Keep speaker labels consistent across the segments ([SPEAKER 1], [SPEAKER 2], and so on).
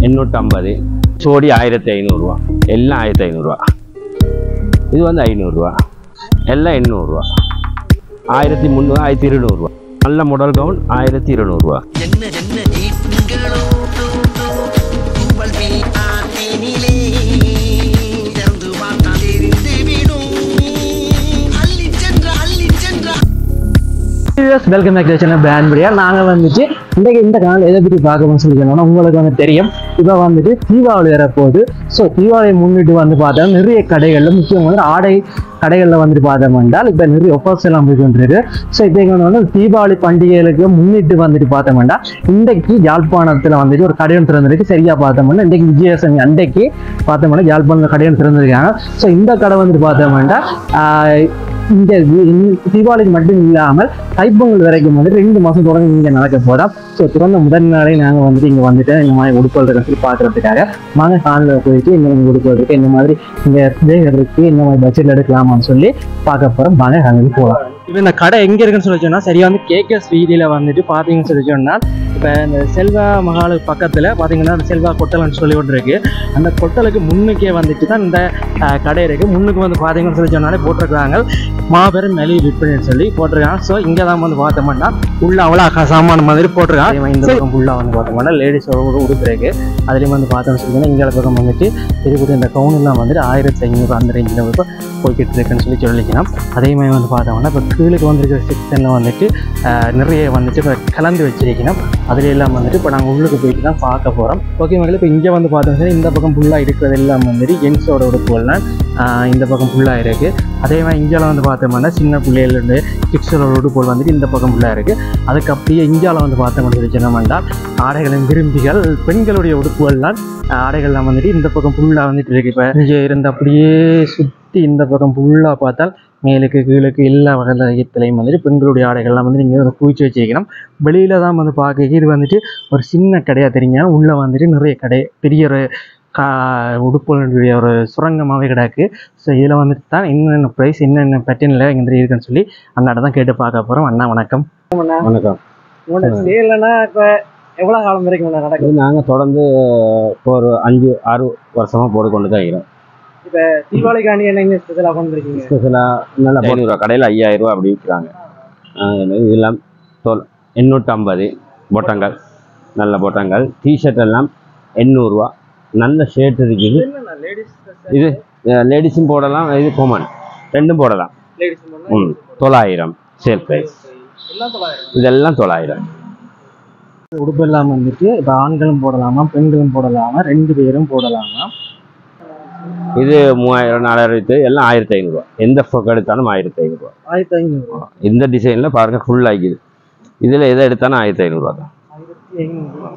[SPEAKER 1] எண்ணூற்றம்பது சோடி ஆயிரத்தி ஐநூறுரூவா எல்லாம் ஆயிரத்தி ஐநூறுரூவா இது வந்து ஐநூறுரூவா எல்லாம் எண்ணூறுரூவா ஆயிரத்தி முந்நூறு ஆயிரத்தி இருநூறுவா நல்ல மாடல் கவுன் ஆயிரத்தி இருநூறுவா
[SPEAKER 2] என்ன என்ன தீட்டுங்களோ கும்பல் ஆத்தினிலே இறந்து பார்த்தால் தெரிந்து விடும் அள்ளி சென்ற அள்ளி சென்ற
[SPEAKER 3] welcome back channel brand Priya நாங்கள் வந்துட்டு இன்றைக்கு இந்த காலம் எதை பற்றி பார்க்கணும்னு சொல்லி சொன்னோம்னா உங்களுக்கு வந்து தெரியும் இப்போ வந்துட்டு தீபாவளி வரப்போகுது ஸோ தீபாவளியை முன்னிட்டு வந்து பார்த்தா நிறைய கடைகளில் முக்கியமாக வந்து ஆடை கடைகளில் வந்துட்டு பார்த்தோம் என்றால் இப்போ நிறைய ஒஃபர்ஸ் எல்லாம் போய் கொண்டிருக்கு ஸோ இப்போ இங்கே வந்து தீபாவளி பண்டிகைகளுக்கு முன்னிட்டு வந்துட்டு பார்த்தோம்னா இன்றைக்கு யாழ்ப்பாணத்தில் வந்துட்டு ஒரு கடையும் திறந்திருக்கு சரியாக பார்த்தோம்னா இன்றைக்கு விஜயதசமி அன்றைக்கு பார்த்தோம்னா யாழ்ப்பாணத்தில் கடையும் திறந்திருக்காங்க ஸோ இந்த கடை வந்துட்டு பார்த்தோம்னா ஆஹ், இந்த தி- இந்த தீபாவளிக்கு மட்டும் இல்லாமல் தைப்பொங்கல் வரைக்கும் வந்து ரெண்டு மாதம் தொடர்ந்து இங்கே நடக்க போகிறோம் ஸோ திறந்த முதல் நாளே நாங்கள் வந்துட்டு இங்கே வந்துட்டு இந்த மாதிரி உடுப்புகள் சொல்லி பார்க்கறதுக்காக வாங்க காலில் போயிட்டு இந்த மாதிரி உடுப்புகள் இருக்கு இந்த மாதிரி இங்கே ரேகர் இருக்கு இந்த மாதிரி பட்ஜெட் எடுக்கலாமான்னு சொல்லி பார்க்க போகிறோம் வாங்க காலையில் போகலாம் இப்போ இந்த கடை எங்கே இருக்குன்னு சொல்லி சொன்னால் சரியா வந்து கேகேஎஸ் வீதியில் வந்துட்டு பார்த்தீங்கன்னு சொல்லி சொன்னால் இப்போ இந்த செல்வா மகாலு பக்கத்தில் பார்த்தீங்கன்னா அந்த செல்வா கொட்டலன்னு சொல்லி ஒன்று இருக்கு அந்த கொட்டலுக்கு முன்னுக்கே வந்துட்டு தான் இந்த அஹ், கடை இருக்குது முன்னுக்கு வந்து பார்த்தீங்கன்னு சொல்லி சொன்னாலே போட்டிருக்காங்க மாபெரும் மலிவு விற்பனைன்னு சொல்லி போட்டிருக்காங்க ஸோ இங்கே தான் வந்து பார்த்தோம்னா உள்ள அவ்வளோ சாமான மாதிரி போட்டிருக்காங்க அதே மாதிரி இந்த பக்கம் ஃபுல்லாக வந்து பார்த்தோம்னா லேடிஸ் உடுப்பு இருக்கு அதுலேயும் வந்து பார்த்தோம்னு சொல்லி இங்கே பக்கம் வந்துட்டு இது கூட இந்த கவுனெல்லாம் வந்துட்டு ஆயிரத்தி ஐநூறு அந்த ரேஞ்சில் இப்போ போய்கிட்டு இருக்குன்னு சொல்லி சொல்லிக்கலாம் அதே மாதிரி வந்து பார்த்தோம்னா இப்போ கீழுக்கு வந்திருக்கிற செக்ஷனில் வந்துட்டு ஆஹ், நிறைய வந்துட்டு இப்போ கலந்து வச்சிருக்கணும் அதுல எல்லாம் வந்துட்டு இப்போ நாங்கள் உள்ளுக்கு போயிட்டு தான் பார்க்க போகிறோம் ஓகே மகளே இப்போ இங்கே வந்து பார்த்தோம்னா இந்த பக்கம் ஃபுல்லாக இருக்கிறது எல்லாம் வந்துட்டு ஜென்ஸோட உடுப்புகள்லாம் ஆஹ், இந்த பக்கம் ஃபுல்லாக இருக்குது அதே மாதிரி இங்கெல்லாம் வந்து பார்த்தோம்னா சின்ன பிள்ளைகளிருந்து கிட்ஸோட உடுப்புகள் வந்துட்டு இந்த பக்கம் ஃபுல்லாக இருக்குது அதுக்கு அப்படியே இந்தியாவில் வந்து பார்த்தோம்னு சொல்லி சொன்னோம்னா ஆடைகளின் விரும்பிகள் பெண்களுடைய உடுப்புகள்லாம் ஆஹ், ஆடைகள்லாம் வந்துட்டு இந்த பக்கம் ஃபுல்லாக வந்துட்டு இருக்கு இப்போ இங்கே இருந்து அப்படியே சுற்றி இந்த பக்கம் ஃபுல்லாக பார்த்தால் மேலுக்கு கீழுக்கு எல்லா வகையிலையும் வந்துட்டு பெண்களுடைய ஆடைகள்லாம் வந்து நீங்கள் வந்து குவிச்சு வச்சிருக்கணும் வெளியில தான் வந்து பார்க்க இது வந்துட்டு ஒரு சின்ன கடையாக தெரியுங்க உள்ளே வந்துட்டு நிறைய கடை பெரிய ஒரு கா உடுப்புகளுடைய ஒரு சுரங்கமாகவே கிடக்கு ஸோ இதில் வந்துட்டு தான் என்னென்ன ப்ரைஸ் என்னென்ன பேட்டர்னில் இங்கே இருக்குன்னு சொல்லி அண்ணாட்ட தான் கேட்டு பார்க்க போகிறோம் அண்ணா வணக்கம்
[SPEAKER 1] வணக்கம்
[SPEAKER 3] உங்களோட சேல்னா இப்போ எவ்வளோ காலம் வரைக்கும் நடக்குது
[SPEAKER 1] இது நாங்கள் தொடர்ந்து இப்போ ஒரு அஞ்சு ஆறு வருஷமாக போட்டு கொண்டு தான் இருக்கிறோம்
[SPEAKER 3] இப்போ தீபாவளிக்காண்டி என்ன ஸ்பெஷலாக கொண்டு இருக்கீங்க
[SPEAKER 1] ஸ்பெஷலாக நல்ல ஐநூறுரூவா கடையில் ஐயாயிரம் ரூபா அப்படி விற்கிறாங்க இதெல்லாம் தோல் எண்ணூற்றம்பது பொட்டங்கள் நல்ல பொட்டங்கள் டிஷர்ட் எல்லாம் எண்ணூறுரூவா நல்ல ஷர்ட் இருக்குது
[SPEAKER 3] லேடிஸ்
[SPEAKER 1] இது லேடிஸும் போடலாம் இது காமன் ரெண்டும் போடலாம்
[SPEAKER 3] லேடிஸ்
[SPEAKER 1] ம் தொள்ளாயிரம் சேல் ப்ரைஸ்
[SPEAKER 3] எல்லாம் தொள்ளாயிரம்
[SPEAKER 1] இதெல்லாம் தொள்ளாயிரம்
[SPEAKER 3] உடுப்பு எல்லாம் வந்துட்டு இப்போ ஆண்களும் போடலாமா பெண்களும் போடலாமா ரெண்டு பேரும் போடலாமா
[SPEAKER 1] இது மூவாயிரம் நாலாயிரத்து எல்லாம் ஆயிரத்தி ஐநூறுரூவா எந்த ஃப்ராக் எடுத்தாலும் ஆயிரத்தி ஐநூறுரூவா
[SPEAKER 3] ஆயிரத்தி ஐநூறு
[SPEAKER 1] இந்த டிசைனில் பாருங்கள் ஃபுல் ஆகிக்குது இதில் எதை எடுத்தாலும் ஆயிரத்தி ஐநூறுரூவா தான்
[SPEAKER 3] ஆயிரத்தி ஐநூறு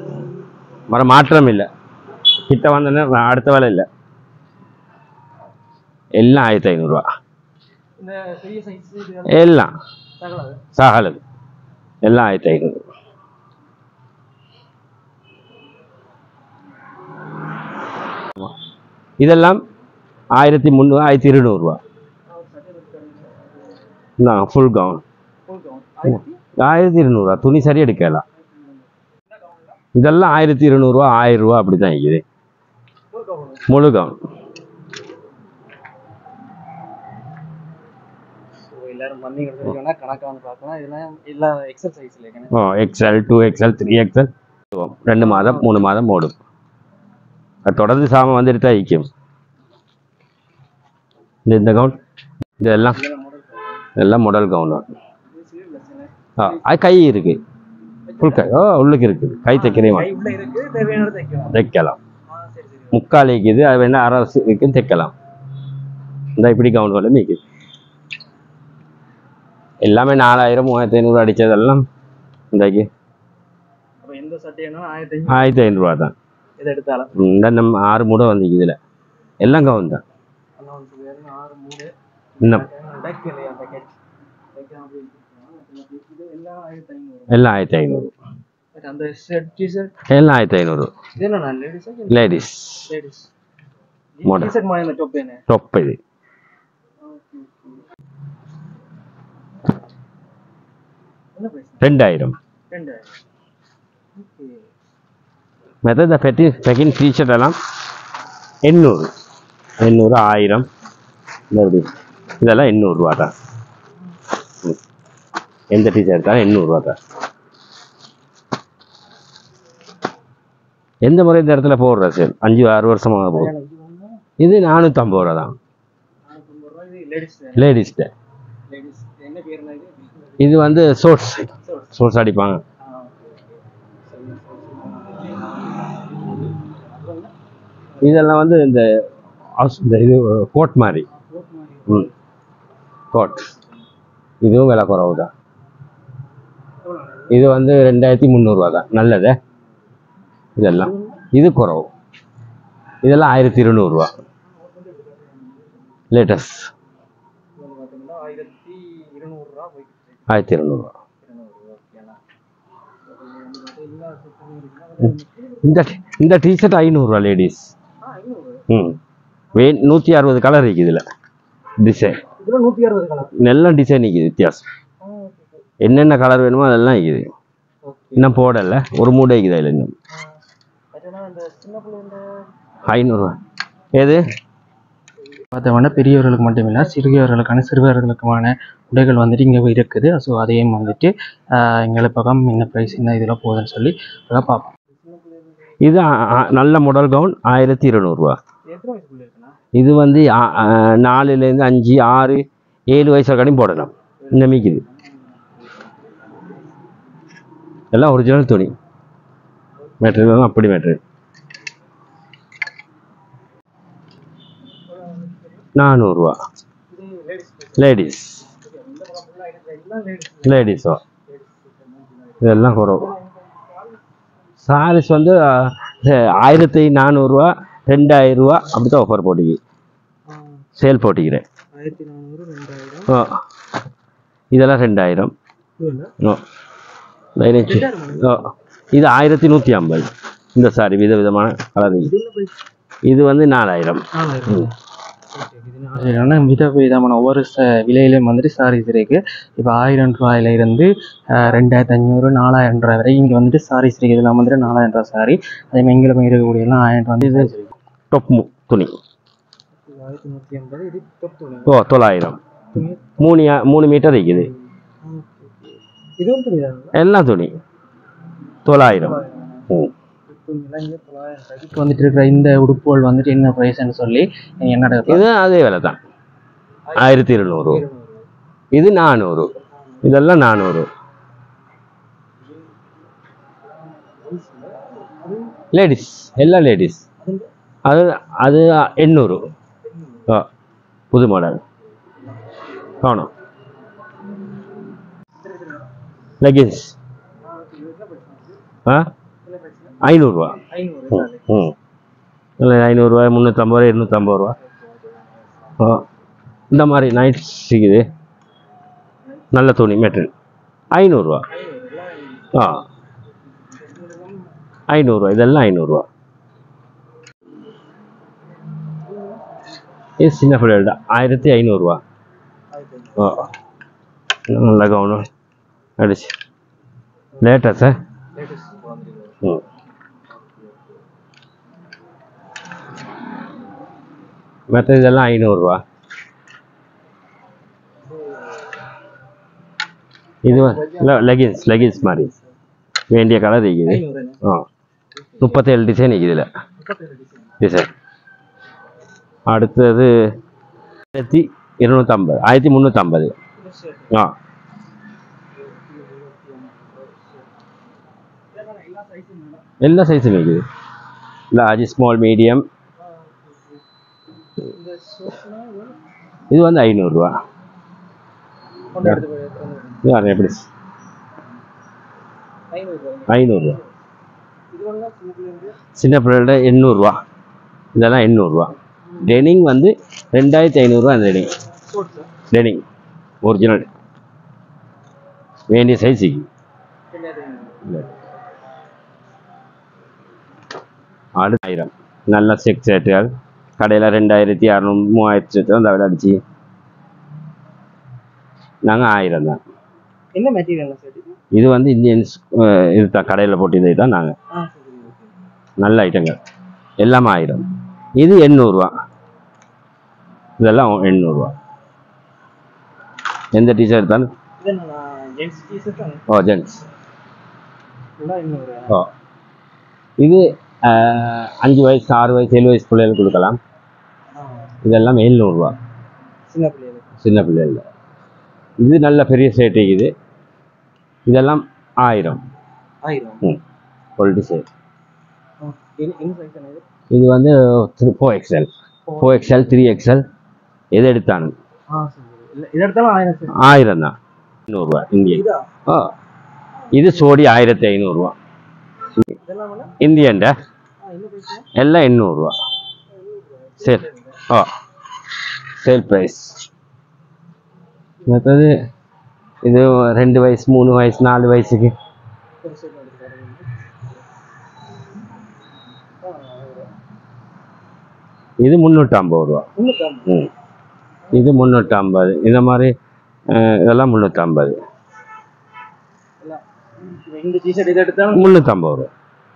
[SPEAKER 1] வர மாற்றம் இல்லை கிட்ட வந்தோன்னா அடுத்த வேலை இல்லை எல்லாம் ஆயிரத்தி ஐநூறுரூவா
[SPEAKER 3] இந்த பெரிய சைஸ்
[SPEAKER 1] எல்லாம் சகலது எல்லாம் ஆயிரத்தி ஐநூறு இதெல்லாம் ஆயிரத்தி முந்நூறு ஆயிரத்தி இருநூறுவா நான் ஃபுல் கவுன் ஆயிரத்தி இருநூறுவா துணி சரி எடுக்கலாம் இதெல்லாம் ஆயிரத்தி இருநூறுவா ஆயிரம் ரூபா அப்படி தான் இருக்குது முழு கவுன்
[SPEAKER 3] எல்லாரும் வந்தீங்கன்னா கணக்கா வந்து பார்க்கலாம் இதெல்லாம் எல்லா எக்ஸசைஸ்ல இருக்கேன்
[SPEAKER 1] ஓ XL two XL three XL ரெண்டு மாதம் மூணு மாதம் ஓடும் அது தொடர்ந்து சாமான் வந்துட்டு தான் இருக்கும் இந்த இந்த கவுன் இதெல்லாம் இதெல்லாம் மாடல் கவுன் ஆ அது கை இருக்கு ஃபுல் கை ஓ உள்ளுக்கு இருக்குது கை தைக்கிறே
[SPEAKER 3] கை உள்ள இருக்கு தேவையானது தைக்கலாம்
[SPEAKER 1] தைக்கலாம்
[SPEAKER 3] ஆ, சரி சரி
[SPEAKER 1] முக்கால் இருக்குது அது வேணா அரை இருக்குன்னு தைக்கலாம் இந்த இப்படி கவுன் சொல்ல இருக்குது எல்லாமே நாலாயிரம் மூவாயிரத்தி ஐநூறு அடித்ததெல்லாம் இன்றைக்கு
[SPEAKER 3] அப்ப எந்த சட்டை என்ன ஆயிரத்தி ஐநூறு
[SPEAKER 1] ஆயிரத்தி ஐநூறுரூவா தான்
[SPEAKER 3] எது எடுத்தாலும்
[SPEAKER 1] இந்த நம்ம ஆறு மூடை வந்துக்கு இதில் எல்லாம் கவுன் தான்
[SPEAKER 3] அலவன்ஸ் வேறு ஆறு மூணு
[SPEAKER 1] இன்னும்
[SPEAKER 3] டக் இல்லையா பேக்கெட் இது எல்லாம் ஆயிரத்தி ஐநூறு
[SPEAKER 1] எல்லாம் ஆயிரத்தி ஐநூறு
[SPEAKER 3] பட் அந்த ஷர்ட் டிஷர்ட்
[SPEAKER 1] எல்லாம் ஆயிரத்தி ஐநூறு
[SPEAKER 3] இது என்ன லேடிஸா
[SPEAKER 1] லேடிஸ்
[SPEAKER 3] லேடிஸ்
[SPEAKER 1] Model.
[SPEAKER 3] டிஷர்ட் மாதிரி இந்த டாப் என்ன
[SPEAKER 1] டொப் இது
[SPEAKER 3] என்ன பிரைஸ்
[SPEAKER 1] ரெண்டாயிரம்
[SPEAKER 3] ரெண்டாயிரம் ஓகே
[SPEAKER 1] மற்ற இந்த பெட்டி செகண்ட் டிஷர்ட் எல்லாம் எண்ணூறு எண்ணூறு ஆயிரம் மறுபடியும் இதெல்லாம் எண்ணூறுரூவா தான் ம். எந்த டிஷர்ட் தான் எண்ணூறுரூவா தான் எந்த முறை இந்த இடத்துல போடுற சார் அஞ்சு ஆறு வருஷமாக போகுது இது நானூற்றம்பது ரூபா தான் லேடிஸ்ட
[SPEAKER 3] என்ன பேருனா இது
[SPEAKER 1] இது வந்து சோர்ஸ் சோர்ஸ் அடிப்பாங்க இதெல்லாம் வந்து இந்த house- இந்த இது கோட் மாதிரி ம் கோட் இதுவும் விலை குறவு தான் இது வந்து ரெண்டாயிரத்தி முந்நூறுரூவா தான் நல்லது இதெல்லாம் இது குறவு இதெல்லாம் ஆயிரத்தி இருநூறுவா லேட்டஸ்ட்
[SPEAKER 3] ஆயிரத்தி இருநூறுரூவா போய்கிட்டு
[SPEAKER 1] ஆயிரத்தி இருநூறுவா இந்த இந்த டிஷர்ட் ஐநூறுரூவா லேடிஸ் ம் வே நூற்றி அறுபது கலர் இருக்குது இதில் டிசைன்
[SPEAKER 3] இதில் நூற்றி அறுபது கலர்
[SPEAKER 1] நல்ல டிசைன் இருக்குது வித்தியாசம் என்னென்ன கலர் வேணுமோ அதெல்லாம் இருக்குது இன்னும் போடலை ஒரு மூடை இருக்குது அதில் இன்னும்
[SPEAKER 3] இந்த சின்ன பிள்ளை
[SPEAKER 1] ஐநூறுரூவா ஏது
[SPEAKER 3] பார்த்தோம்னா பெரியவர்களுக்கு மட்டுமில்லை சிறியவர்களுக்கான சிறுவர்களுக்குமான உடைகள் வந்துட்டு இங்கே இருக்குது ஸோ அதையும் வந்துட்டு ஆஹ், எங்களை பக்கம் என்ன ப்ரைஸ் என்ன இதில் போகுதுன்னு சொல்லி அதான் பார்ப்போம்
[SPEAKER 1] இது அ- அ- நல்ல மாடல் கவுன் ஆயிரத்தி இருநூறுவா
[SPEAKER 3] எத்தனை வயசுக்குள்ள இருக்குண்ணா
[SPEAKER 1] இது வந்து ஆ- ஆ, நாலுலேருந்து அஞ்சு ஆறு ஏழு வயசு வரைக்கும் போடலாம் இந்த மீக்குது எல்லாம் ஒரிஜினல் துணி மெட்டீரியல் அப்படி மெட்டீரியல் நானூறுரூவா லேடிஸ் லேடிஸோ இதெல்லாம் குறவு சாரீஸ் வந்து அஹ், ஆயிரத்தி நானூறுரூவா ரெண்டாயிரம் ரூபா அப்படி தான் ஆஃபர் போட்டிக்கு சேல் போட்டிக்கிறேன்
[SPEAKER 3] ஆயிரத்தி நானூறு ரெண்டாயிரம்
[SPEAKER 1] ஓ இதெல்லாம் ரெண்டாயிரம் ஓ பதினஞ்சு ஓ இது ஆயிரத்தி நூற்றி ஐம்பது இந்த சாரி வித விதமான கலர் இது வந்து நாலாயிரம் ம்.
[SPEAKER 3] சரியான வித விதமான ஒவ்வொரு ச விலையிலையும் வந்துட்டு சாரீஸ் இருக்கு இப்போ ஆயிரம் ரூபாயில இருந்து ஆஹ், ரெண்டாயிரத்தி ஐநூறு நாலாயிரம் ரூபாய் வரை இங்கே வந்துட்டு சாரீஸ் இருக்கு இதெல்லாம் வந்துட்டு நாலாயிரம் ரூபாய் சாரி அதே மாதிரி எங்களை இருக்கக்கூடிய எல்லாம் ஆயிரம் ரூபாய் வந்து இது
[SPEAKER 1] டொப் மு- துணி
[SPEAKER 3] ஆயிரத்தி நூற்றி ஐம்பது இது top துணி.
[SPEAKER 1] ஓ தொள்ளாயிரம் மூணு யா- மூணு மீட்டர் இருக்குது
[SPEAKER 3] இதுவும் துணி தான்
[SPEAKER 1] எல்லாம் துணி தொள்ளாயிரம் ம்
[SPEAKER 3] இப்போ வந்துட்டு இருக்கிற இந்த உடுப்புகள் வந்துட்டு என்ன ப்ரைஸ்ன்னு சொல்லி நீங்க என்னடா
[SPEAKER 1] இது அதே விலை தான் ஆயிரத்தி இருநூறு இது நானூறு இதெல்லாம் நானூறு லேடிஸ் எல்லாம் லேடிஸ் அது அது எண்ணூறு ஆ புது மாடல் காணும் லெகின்ஸ் ஆ ஐநூறுரூவா ம் ம் இல்லை ஐநூறுரூவா முந்நூற்றம்பது ரூபா இருநூற்றம்பது ரூபா ஆ இந்த மாதிரி நைட் சிக்குது நல்ல துணி மெட்டீரியல் ஐநூறுரூவா ஆ ஐநூறுரூவா இதெல்லாம் ஐநூறுரூவா இது சின்ன பிள்ளைகள் தான் ஆயிரத்தி ஐநூறுரூவா ஆ நல்ல கவனம் அடிச்சு லேட்டா சார் ம் மற்ற இதெல்லாம் ஐநூறுரூவா இது லெகின்ஸ் லெகின்ஸ் மாதிரி வேண்டிய கலர் இருக்குது ஆ முப்பத்தேழு டிசைன் இருக்குது இதில் டிசைன் அடுத்தது ஆயிரத்தி இருநூற்றம்பது ஆயிரத்தி முந்நூற்றம்பது ஆ எல்லா சைஸும் இருக்குது லார்ஜ் ஸ்மால் மீடியம் இது வந்து ஐநூறுரூவா இது அது எப்படி ஐநூறுரூவா சின்ன பிள்ளையோட எண்ணூறுரூவா இதெல்லாம் எண்ணூறுரூவா டெனிங் வந்து ரெண்டாயிரத்தி ஐநூறுரூவா அந்த டெனிங் டெனிங் ஒரிஜினல் வேண்டிய சைஸுக்கு அடுத்து ஆயிரம் நல்ல செக் சேட்டுகள் கடையில் ரெண்டாயிரத்தி அறநூறு மூவாயிரத்தி சேட்டு அந்த விலை அடிச்சு நாங்கள் ஆயிரம் தான்
[SPEAKER 3] என்ன மெட்டீரியல் சார்
[SPEAKER 1] இது வந்து இந்தியன்ஸ் இது தான் கடையில் போட்டு தான் நாங்கள் நல்ல ஐட்டங்கள் எல்லாமே ஆயிரம் இது எண்ணூறுரூவா இதெல்லாம் எண்ணூறுரூவா எந்த டிஷர்ட் எடுத்தாலும்
[SPEAKER 3] இது என்னண்ணா ஜென்ஸ் டீஷர்ட் தானே
[SPEAKER 1] ஓ ஜென்ஸ்
[SPEAKER 3] ஃபுல்லாக இன்னொரு
[SPEAKER 1] ஓ இது ஆஹ், அஞ்சு வயசு ஆறு வயசு ஏழு வயசு பிள்ளைகளுக்கு கொடுக்கலாம் இதெல்லாம் எழுநூறுவா
[SPEAKER 3] சின்ன பிள்ளைகளுக்கு
[SPEAKER 1] சின்ன பிள்ளைகள் இது நல்ல பெரிய சேட்டு இது இதெல்லாம் ஆயிரம்
[SPEAKER 3] ஆயிரம்
[SPEAKER 1] ம் குவாலிட்டி சேட்
[SPEAKER 3] என்ன என்ன சைஸ் இது
[SPEAKER 1] இது வந்து four XL four XL three XL எது எடுத்தானு
[SPEAKER 3] ஆ சரி இல்லை இது எடுத்தாலும் ஆயிரம் சரி
[SPEAKER 1] ஆயிரம் தான் நூறுரூவா இந்திய
[SPEAKER 3] இதா
[SPEAKER 1] ஓ இது சோடி ஆயிரத்தி ஐநூறுரூவா
[SPEAKER 3] இதெல்லாம் வேணா
[SPEAKER 1] இந்தியன்ட
[SPEAKER 3] ஆ என்ன பேசுகிறேன்
[SPEAKER 1] எல்லாம் எண்ணூறுரூவா சரி ஓ சேல் ப்ரைஸ் மற்றது இது ரெண்டு வயசு மூணு வயசு நாலு வயசுக்கு
[SPEAKER 3] ஒரு சைடு எடுத்துக்காரு
[SPEAKER 1] இது முந்நூற்றம்பது ரூபா
[SPEAKER 3] முந்நூற்றி
[SPEAKER 1] ம் இது முந்நூற்றம்பது இந்த மாதிரி அஹ், இதெல்லாம் முந்நூற்றம்பது
[SPEAKER 3] இந்த டிஷர்ட் இதை எடுத்தாலும்
[SPEAKER 1] முந்நூற்றம்பது ரூபா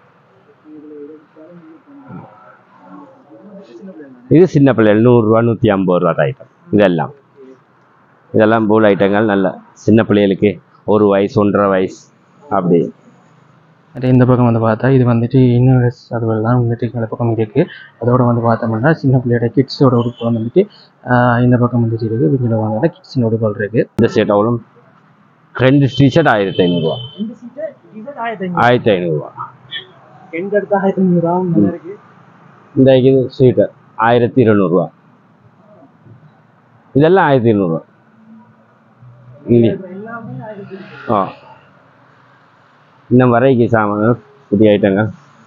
[SPEAKER 1] இது சின்ன பிள்ளைகள் நூறுரூவா நூற்றி ஐம்பது ரூபா ஐட்டம் இதெல்லாம் இதெல்லாம் பூல் ஐட்டங்கள் நல்ல சின்ன பிள்ளைகளுக்கு ஒரு வயசு ஒன்றரை வயசு அப்படி
[SPEAKER 3] அதே இந்த பக்கம் வந்து பார்த்தா இது வந்துட்டு இன்னர்ஸ் அதுவெல்லாம் வந்துட்டு இந்த பக்கம் இருக்குது அதோட வந்து பார்த்தோம்னா சின்ன பிள்ளையோட கிட்ஸோட உடுப்பு வந்துட்டு ஆஹ் இந்த பக்கம் வந்துட்டு இருக்குது இவங்கள வந்து கிட்ஸின் உடுப்புகள் இருக்குது
[SPEAKER 1] இந்த ஷர்ட் அவ்வளோ ரெண்டு டிஷர்ட் ஆயிரத்தி ஐநூறுரூவா ஆயிரத்தி ஐநூறுரூவா
[SPEAKER 3] எங்க எடுத்தா ஆயிரத்தி ஐநூறுரூவா நல்லா இருக்கு
[SPEAKER 1] இந்த இது ஸ்வீட்டர் ஆயிரத்தி இருநூறுவா இதெல்லாம் ஆயிரத்தி இருநூறுவா இங்கே ஆ இன்னும் வரைக்கு சாமான் புதிய ஐட்டங்கள்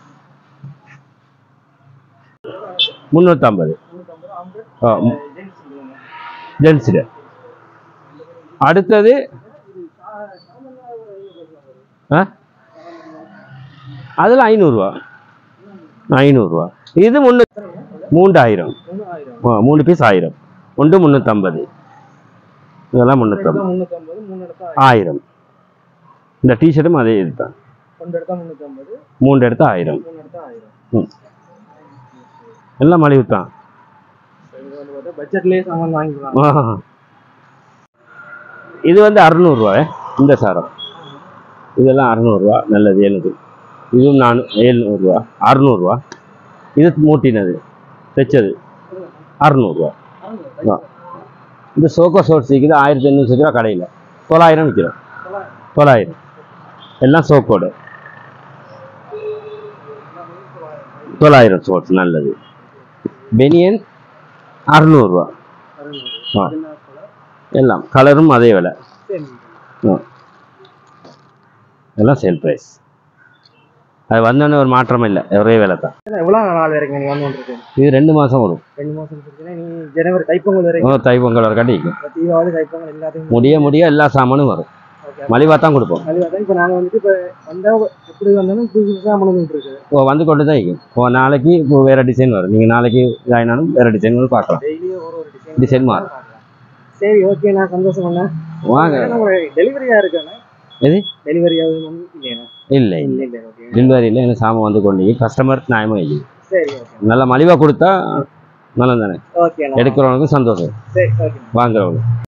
[SPEAKER 1] முந்நூற்றம்பது ஆ ஜென்ஸில் அடுத்தது ஆ அதில் ஐநூறுரூவா ஐநூறுரூவா இது முன்னூ மூன்றாயிரம் ஆ மூணு பீஸ் ஆயிரம் ஒன்று முந்நூற்றம்பது இதெல்லாம் முந்நூற்றம்பது
[SPEAKER 3] முந்நூற்றம்பது மூணு எடுத்தா
[SPEAKER 1] ஆயிரம் இந்த டிஷர்ட்டும் அதே இதுதான்
[SPEAKER 3] ரெண்டு எடுத்தா முந்நூற்றம்பது
[SPEAKER 1] மூன்று எடுத்தா ஆயிரம்
[SPEAKER 3] மூணு எடுத்தா ஆயிரம்
[SPEAKER 1] ம் எல்லாம் மலிவு தான்
[SPEAKER 3] இங்க வந்து பார்த்தா பட்ஜெட்லேயே சாமான் வாங்கிக்கலாம்
[SPEAKER 1] ஆ. இது வந்து அறுநூறுவா இந்த சாரம் இதெல்லாம் அறுநூறுவா நல்லது எனக்கு இதுவும் நான் ஏழ்நூறுவா அறுநூறுவா இது மூட்டினது தைச்சது அறுநூறுவா ஆ. இந்த சோக்கோ ஷோட்ஸ் விற்கிது ஆயிரத்தி எண்ணூற்றி ரூபா கடையில் தொள்ளாயிரம் விற்கிறோம் தொள்ளாயிரம் எல்லாம் சோக்கோடு தொள்ளாயிரம் ஷோட்ஸ் நல்லது பெனியன் அறுநூறுவா ஆ எல்லாம் கலரும் அதே விலை ஆ. எல்லாம் சேல் ப்ரைஸ் அது வந்தோடனே ஒரு மாற்றம் இல்லை ஒரே விலை தான்
[SPEAKER 3] எவ்வளோ நாள் வரைக்கும் நீ வந்து கொண்டிருக்கேன்
[SPEAKER 1] இது ரெண்டு மாதம் வரும்
[SPEAKER 3] ரெண்டு மாதம் இருக்குன்னா நீ ஜனவரி தைப்பொங்கல் வரைக்கும்
[SPEAKER 1] ஓ, தைப்பொங்கல் வர கட்டிக்கும்
[SPEAKER 3] இப்ப தீபாவளி தைப்பொங்கல் எல்லாத்தையும்
[SPEAKER 1] முடிய முடிய எல்லா சாமானும் வரும்
[SPEAKER 3] ஓகே
[SPEAKER 1] மலிவாக தான் கொடுப்போம்
[SPEAKER 3] அதுதான் இப்போ நாங்கள் வந்துட்டு இப்போ வந்தால் எப்படி வந்தாலும் புதுசு புதுசாக மனது இருக்கு
[SPEAKER 1] ஓ வந்து கொண்டு தான் இருக்கும் ஓ நாளைக்கு இப்போ வேறு டிசைன் வரும் நீங்கள் நாளைக்கு இதாயினாலும் வேறு டிசைன் வந்து பார்க்கலாம்
[SPEAKER 3] டெய்லியும் ஒரு ஒரு டிசைன்
[SPEAKER 1] டிசைன் மாறும்
[SPEAKER 3] சரி ஓகே நான் சந்தோஷம் பண்ணேன்
[SPEAKER 1] வாங்க
[SPEAKER 3] டெலிவரியா இருக்கானே
[SPEAKER 1] எது
[SPEAKER 3] டெலிவரி ஆகுது இல்லையா
[SPEAKER 1] இல்லை
[SPEAKER 3] இல்லை இல்லை ஓகே
[SPEAKER 1] டெலிவரியில் எனக்கு சாமான் வந்து கொண்டு கஸ்டமர் நியாயமாக இல்லை
[SPEAKER 3] சரி ஓகே
[SPEAKER 1] நல்லா மலிவாக கொடுத்தா நல்லா தானே
[SPEAKER 3] ஓகே
[SPEAKER 1] எடுக்கிறவனுக்கும் சந்தோஷம்
[SPEAKER 3] சரி ஓகே
[SPEAKER 1] வாங்குறவங்க